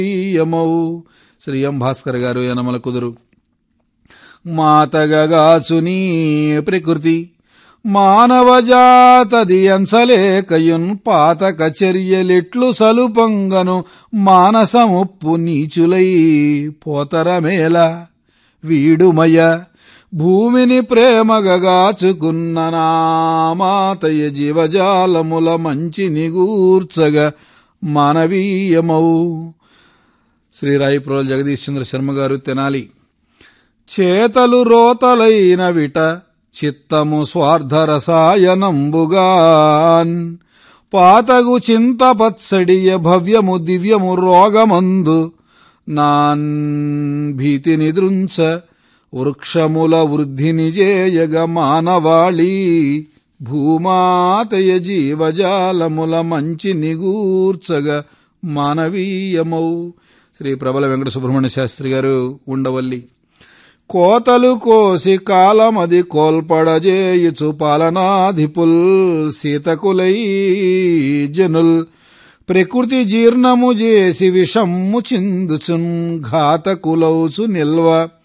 యమౌ శ్రీ ఎం భాస్కర్ గారు యనమల కుదురు మాతగగాచునీ ప్రకృతి మానవజాతది ఎంచలేకయున్ పాతక చర్యలెట్లు సలుపంగను మానసముప్పు నీచులై పోతరమేల వీడుమయ భూమిని ప్రేమగగాచుకున్న నామాతయ జీవజాలముల మంచి నిగూర్చగ మానవీయమౌ శ్రీ రాయిప్రోల్ జగదీష్ చంద్ర శర్మ గారు తెనాలి చేతలు రోతలైన విట చిత్తము స్వార్థరసాయనంబుగాన్ పాతగు చింతపత్సడియ భవ్యము దివ్యము రోగమందు నాన్ భీతి నిద్రుంచ వృక్షముల వృద్ధిని జేయగ మానవాళి భూమాతయ జీవజాలముల మంచి నిగూర్చగ మానవీయమౌ శ్రీ ప్రబల వెంకట సుబ్రహ్మణ్య శాస్త్రి గారు ఉండవల్లి కోతలు కోసి కాలమది కోల్పడజేయుచు పాలనాధిపుల్ సీతకులై జనుల్ ప్రకృతి జీర్ణము చేసి విషమ్ము చిందుచున్ ఘాతకులౌచు నిల్వ